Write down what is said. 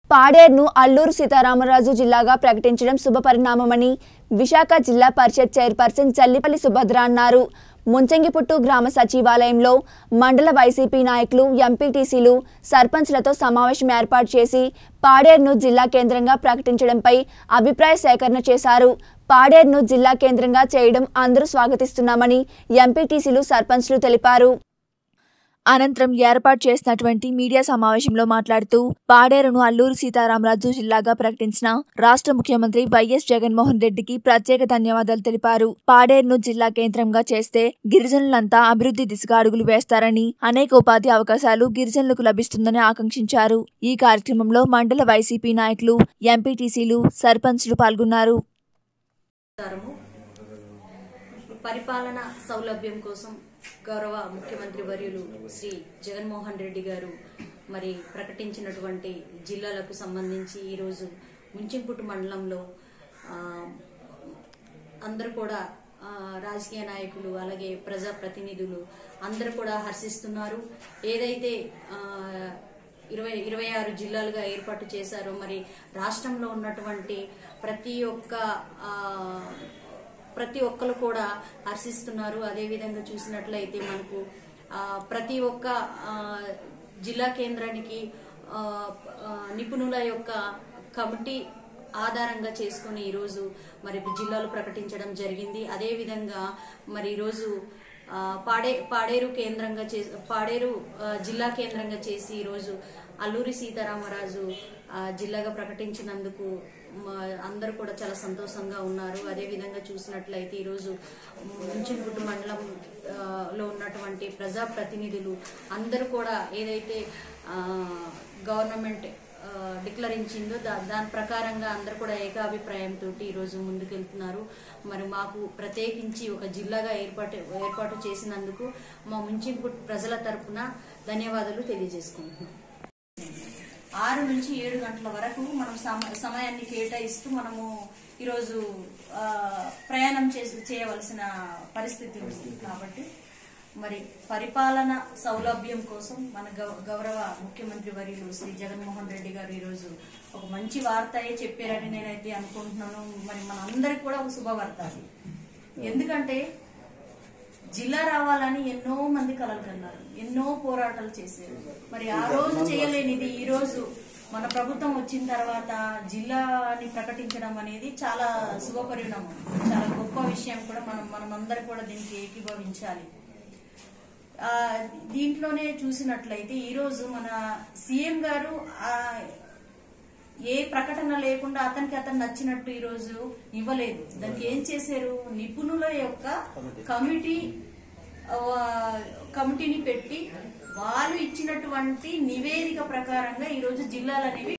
పాడేరును అల్లూరు సీతారామరాజు జిల్లాగా ప్రకటించడం శుభపరిణామమని విశాఖ జిల్లా పరిషత్ చైర్పర్సన్ జల్లిపల్లి సుభద్ర అన్నారు ముంచంగిపుట్టు గ్రామ సచివాలయంలో మండల వైసీపీ నాయకులు ఎంపీటీసీలు సర్పంచ్లతో సమావేశం ఏర్పాటు చేసి పాడేరును జిల్లా కేంద్రంగా ప్రకటించడంపై అభిప్రాయ సేకరణ చేశారు పాడేరును జిల్లా కేంద్రంగా చేయడం అందరూ స్వాగతిస్తున్నామని ఎంపీటీసీలు సర్పంచ్లు తెలిపారు అనంతరం ఏర్పాటు చేసినటువంటి మీడియా సమావేశంలో మాట్లాడుతూ పాడేరును అల్లూరు సీతారామరాజు జిల్లాగా ప్రకటించిన రాష్ట్ర ముఖ్యమంత్రి వైఎస్ జగన్మోహన్ రెడ్డికి ప్రత్యేక ధన్యవాదాలు తెలిపారు పాడేరును జిల్లా కేంద్రంగా చేస్తే గిరిజనులంతా అభివృద్ధి దిశగా అడుగులు వేస్తారని అనేక ఉపాధి అవకాశాలు గిరిజనులకు లభిస్తుందని ఆకాంక్షించారు ఈ కార్యక్రమంలో మండల వైసీపీ నాయకులు ఎంపీటీసీలు సర్పంచ్లు పాల్గొన్నారు నమస్కారము పరిపాలన సౌలభ్యం కోసం గౌరవ ముఖ్యమంత్రి వర్యులు శ్రీ జగన్మోహన్ రెడ్డి గారు మరి ప్రకటించినటువంటి జిల్లాలకు సంబంధించి ఈరోజు ముంచింపుట్టు మండలంలో ఆ, అందరూ కూడా ఆ, రాజకీయ నాయకులు అలాగే ప్రజాప్రతినిధులు అందరూ కూడా హర్షిస్తున్నారు ఏదైతే ఆ, ఇరవై ఇరవై ఆరు జిల్లాలుగా ఏర్పాటు చేశారో మరి రాష్ట్రంలో ఉన్నటువంటి ప్రతి ఒక్క ఆ, ప్రతి ఒక్కరు కూడా హర్షిస్తున్నారు అదేవిధంగా చూసినట్లయితే మనకు ఆ, ప్రతి ఒక్క ఆ, జిల్లా కేంద్రానికి ఆ, ఆ, నిపుణుల యొక్క కమిటీ ఆధారంగా చేసుకుని ఈరోజు మరి జిల్లాలు ప్రకటించడం జరిగింది అదేవిధంగా మరి ఈరోజు ఆ, పాడే పాడేరు కేంద్రంగా చేసి పాడేరు ఆ, జిల్లా కేంద్రంగా చేసి ఈరోజు అల్లూరి సీతారామరాజు ఆ, జిల్లాగా ప్రకటించినందుకు మ- అందరూ కూడా చాలా సంతోషంగా ఉన్నారు అదేవిధంగా చూసినట్లయితే ఈరోజు ముంచింపుట్టు మండలం ఆ, లో ఉన్నటువంటి ప్రజాప్రతినిధులు అందరూ కూడా ఏదైతే ఆ, గవర్నమెంట్ ఆ, డిక్లరించిందో దా దాని ప్రకారంగా అందరూ కూడా ఏకాభిప్రాయంతో ఈరోజు ముందుకెళ్తున్నారు మరి మాకు ప్రత్యేకించి ఒక జిల్లాగా ఏర్పాటు ఏర్పాటు చేసినందుకు మా ముంచింపుట్ ప్రజల తరపున ధన్యవాదాలు తెలియజేసుకుంటున్నాం ఆరు నుంచి ఏడు గంటల వరకు మనం సమ- సమయాన్ని కేటాయిస్తూ మనము ఈరోజు ఆ, ప్రయాణం చేసి చేయవలసిన పరిస్థితి ఉంది కాబట్టి మరి పరిపాలన సౌలభ్యం కోసం మన గౌ- గౌరవ ముఖ్యమంత్రి వర్యులు శ్రీ జగన్మోహన్ రెడ్డి గారు ఈరోజు ఒక మంచి వార్తయే చెప్పారని నేనైతే అనుకుంటున్నాను మరి మన అందరికి కూడా ఒక శుభవార్త అది. ఎందుకంటే జిల్లా రావాలని ఎన్నో మంది కలలు కన్నారు ఎన్నో పోరాటాలు చేశారు మరి ఆ రోజు చేయలేనిది ఈ రోజు మన ప్రభుత్వం వచ్చిన తర్వాత జిల్లాని ప్రకటించడం అనేది చాలా శుభపరిణామం చాలా గొప్ప విషయం కూడా మనం మనం అందరం కూడా దీనికి ఏకీభవించాలి ఆ, దీంట్లోనే చూసినట్లయితే ఈ రోజు మన సీఎం గారు ఆ, ఏ ప్రకటన లేకుండా అతనికి అతను నచ్చినట్టు ఈ రోజు ఇవ్వలేదు దానికి ఏం చేశారు నిపుణుల యొక్క కమిటీ ఆ, కమిటీని పెట్టి వాళ్ళు ఇచ్చినటువంటి నివేదిక ప్రకారంగా ఈ రోజు జిల్లాలు అనేవి